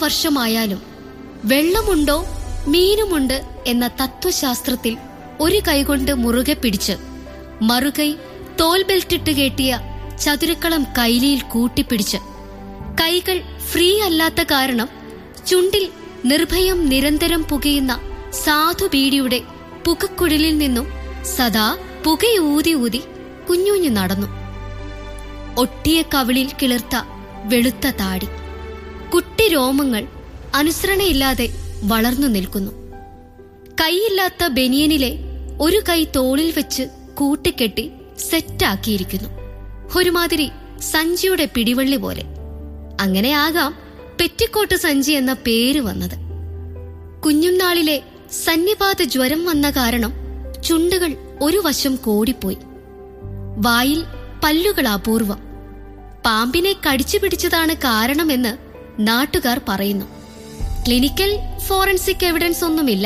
വർഷമായാലും വെള്ളമുണ്ടോ മീനുമുണ്ട് എന്ന തത്വശാസ്ത്രത്തിൽ ഒരു കൈകൊണ്ട് മുറുകെ പിടിച്ച് മറുകൈ തോൽ ബെൽറ്റിട്ട് കെട്ടിയ ചതുരക്കളം കൈലിയിൽ കൂട്ടിപ്പിടിച്ച് കൈകൾ ഫ്രീ അല്ലാത്ത കാരണം ചുണ്ടിൽ നിർഭയം നിരന്തരം പുകയുന്ന സാധു ബീഡിയുടെ പുകക്കുഴലിൽ നിന്നും സദാ പുകയൂതി ഊതി കുഞ്ഞുഞ്ഞു നടന്നു ഒട്ടിയ കവിളിൽ കിളിർത്ത വെളുത്ത താടി കുട്ടി രോമങ്ങൾ അനുസരണയില്ലാതെ വളർന്നു നിൽക്കുന്നു കൈയില്ലാത്ത ബനിയനിലെ ഒരു കൈ തോളിൽ വെച്ച് കൂട്ടിക്കെട്ടി സെറ്റാക്കിയിരിക്കുന്നു ഒരുമാതിരി സഞ്ചിയുടെ പിടിവള്ളി പോലെ അങ്ങനെയാകാം പെറ്റിക്കോട്ട് സഞ്ചി എന്ന പേര് വന്നത് കുഞ്ഞുനാളിലെ സന്നിപാത ജ്വരം വന്ന കാരണം ചുണ്ടുകൾ ഒരു വശം കോടിപ്പോയി വായിൽ പല്ലുകൾ അപൂർവം പാമ്പിനെ കടിച്ചു പിടിച്ചതാണ് കാരണമെന്ന് നാട്ടുകാർ പറയുന്നു ക്ലിനിക്കൽ ഫോറൻസിക് എവിഡൻസ് ഒന്നുമില്ല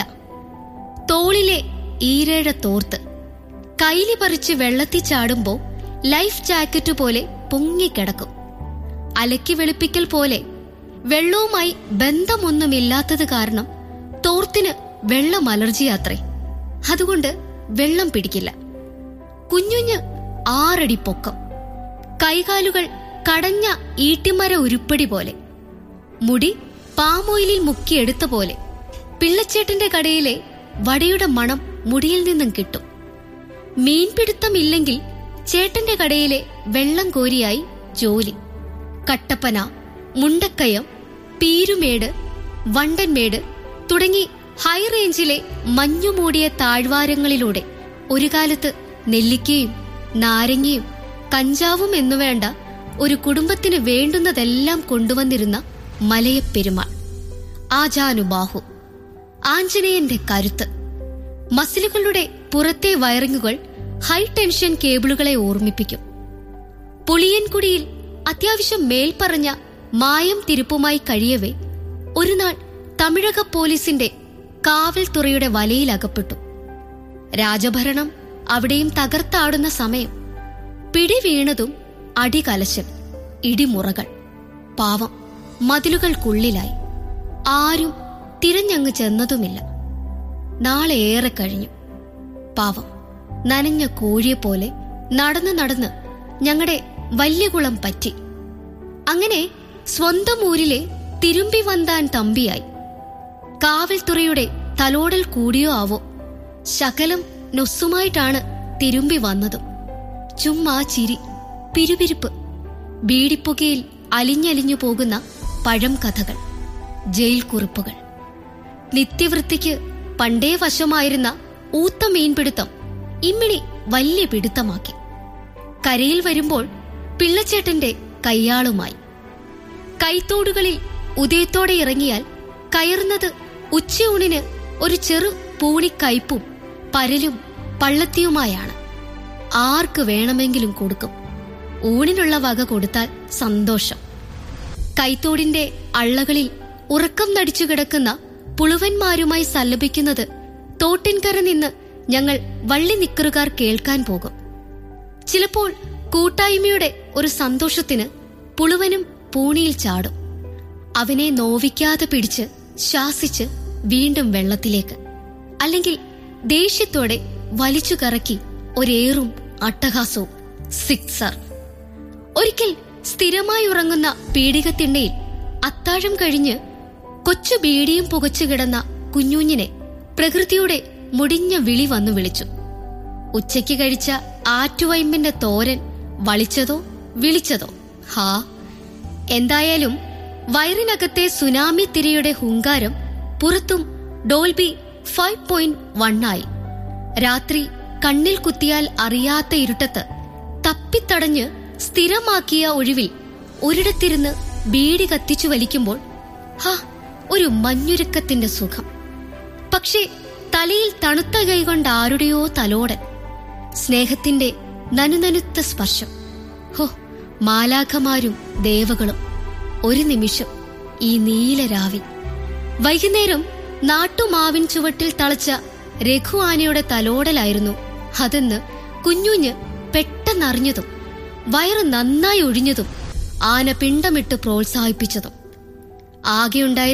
തോളിലെ ഈരേഴ തോർത്ത് കൈലി പറിച്ച് വെള്ളത്തിൽ ചാടുമ്പോ ലൈഫ് ജാക്കറ്റ് പോലെ പൊങ്ങിക്കിടക്കും അലക്കി വെളുപ്പിക്കൽ പോലെ വെള്ളവുമായി ബന്ധമൊന്നുമില്ലാത്തത് കാരണം തോർത്തിന് വെള്ളം അലർജിയാത്രേ അതുകൊണ്ട് വെള്ളം പിടിക്കില്ല കുഞ്ഞുഞ്ഞ് ആറടി പൊക്കം കൈകാലുകൾ കടഞ്ഞ ഈട്ടിമര ഉരുപ്പടി പോലെ മുടി പാമോയിലിൽ മുക്കിയെടുത്ത പോലെ പിള്ളച്ചേട്ടന്റെ കടയിലെ വടയുടെ മണം മുടിയിൽ നിന്നും കിട്ടും മീൻപിടുത്തമില്ലെങ്കിൽ ചേട്ടന്റെ കടയിലെ വെള്ളം കോരിയായി ജോലി കട്ടപ്പന മുണ്ടക്കയം പീരുമേട് വണ്ടൻമേട് തുടങ്ങി ഹൈ റേഞ്ചിലെ മഞ്ഞുമൂടിയ താഴ്വാരങ്ങളിലൂടെ ഒരു കാലത്ത് നെല്ലിക്കയും നാരങ്ങയും കഞ്ചാവും എന്നുവേണ്ട ഒരു കുടുംബത്തിന് വേണ്ടുന്നതെല്ലാം കൊണ്ടുവന്നിരുന്ന മലയപ്പെരുമാൾ ആജാനുബാഹു ആഞ്ജനേയന്റെ കരുത്ത് മസിലുകളുടെ പുറത്തെ വയറിങ്ങുകൾ ഹൈ ടെൻഷൻ കേബിളുകളെ ഓർമ്മിപ്പിക്കും പുളിയൻകുടിയിൽ അത്യാവശ്യം മേൽപ്പറഞ്ഞ മായം തിരുപ്പുമായി കഴിയവേ ഒരു നാൾ തമിഴക പോലീസിന്റെ കാവൽ തുറയുടെ വലയിലകപ്പെട്ടു രാജഭരണം അവിടെയും തകർത്താടുന്ന സമയം പിടി വീണതും അടികലശൽ ഇടിമുറകൾ പാവം മതിലുകൾക്കുള്ളിലായി ആരും തിരഞ്ഞങ്ങ് ചെന്നതുമില്ല നാളെ ഏറെ കഴിഞ്ഞു പാവം നനഞ്ഞ കോഴിയെപ്പോലെ നടന്ന് നടന്ന് ഞങ്ങളുടെ വല്യകുളം പറ്റി അങ്ങനെ സ്വന്തം ഊരിലെ തിരുമ്പി വന്താൻ തമ്പിയായി കാവൽത്തുറയുടെ തലോടൽ കൂടിയോ ആവോ ശകലം നൊസ്സുമായിട്ടാണ് തിരുമ്പി വന്നതും ചുമ്മാ ചിരി പിരുപിരിപ്പ് ബീഡിപ്പുകയിൽ അലിഞ്ഞലിഞ്ഞു പോകുന്ന പഴം കഥകൾ ജയിൽ കുറിപ്പുകൾ നിത്യവൃത്തിക്ക് പണ്ടേ വശമായിരുന്ന ഊത്ത മീൻപിടുത്തം ഇമ്മിണി വലിയ പിടുത്തമാക്കി കരയിൽ വരുമ്പോൾ പിള്ളച്ചേട്ടന്റെ കയ്യാളുമായി കൈത്തോടുകളിൽ ഉദയത്തോടെ ഇറങ്ങിയാൽ കയറുന്നത് ഉച്ചയൂണിന് ഒരു ചെറു പൂണിക്കയ്പും പരലും പള്ളത്തിയുമായാണ് ആർക്ക് വേണമെങ്കിലും കൊടുക്കും ഊണിനുള്ള വക കൊടുത്താൽ സന്തോഷം കൈത്തോടിന്റെ അള്ളകളിൽ ഉറക്കം നടിച്ചു കിടക്കുന്ന പുളുവന്മാരുമായി സല്ലപിക്കുന്നത് തോട്ടിൻകര നിന്ന് ഞങ്ങൾ വള്ളി നിക്കറുകാർ കേൾക്കാൻ പോകും ചിലപ്പോൾ കൂട്ടായ്മയുടെ ഒരു സന്തോഷത്തിന് പുളുവനും പൂണിയിൽ ചാടും അവനെ നോവിക്കാതെ പിടിച്ച് ശാസിച്ച് വീണ്ടും വെള്ളത്തിലേക്ക് അല്ലെങ്കിൽ ദേഷ്യത്തോടെ വലിച്ചു കറക്കി ഒരേറും അട്ടഹാസവും സിക്സർ ഒരിക്കൽ സ്ഥിരമായി ഉറങ്ങുന്ന പീഡികത്തിണ്ണയിൽ അത്താഴം കഴിഞ്ഞ് കൊച്ചു ബീഡിയും പുകച്ചു കിടന്ന കുഞ്ഞുഞ്ഞിനെ പ്രകൃതിയുടെ മുടിഞ്ഞ വിളി വന്നു വിളിച്ചു ഉച്ചയ്ക്ക് കഴിച്ച ആറ്റുവൈമ്പിന്റെ തോരൻ വളിച്ചതോ വിളിച്ചതോ ഹാ എന്തായാലും വയറിനകത്തെ സുനാമി തിരയുടെ ഹുങ്കാരം പുറത്തും ഡോൾബി ഫൈവ് പോയിന്റ് വണ്ണായി രാത്രി കണ്ണിൽ കുത്തിയാൽ അറിയാത്ത ഇരുട്ടത്ത് തപ്പിത്തടഞ്ഞ് സ്ഥിരമാക്കിയ ഒഴിവിൽ ഒരിടത്തിരുന്ന് ബീഡി കത്തിച്ചു വലിക്കുമ്പോൾ ഹാ ഒരു മഞ്ഞുരുക്കത്തിന്റെ സുഖം പക്ഷേ തലയിൽ തണുത്ത കൈകൊണ്ട് ആരുടെയോ തലോടൻ സ്നേഹത്തിന്റെ നനുനനുത്ത സ്പർശം ഹോ മാലാഖമാരും ദേവകളും ഒരു നിമിഷം ഈ നീലരാവിൽ വൈകുന്നേരം നാട്ടുമാവിൻ ചുവട്ടിൽ തളച്ച രഘു ആനയുടെ തലോടലായിരുന്നു അതെന്ന് കുഞ്ഞുഞ്ഞ് പെട്ടെന്നറിഞ്ഞതും വയറ് നന്നായി ഒഴിഞ്ഞതും ആന പിണ്ടമിട്ട് പ്രോത്സാഹിപ്പിച്ചതും ആകെയുണ്ടായിരുന്ന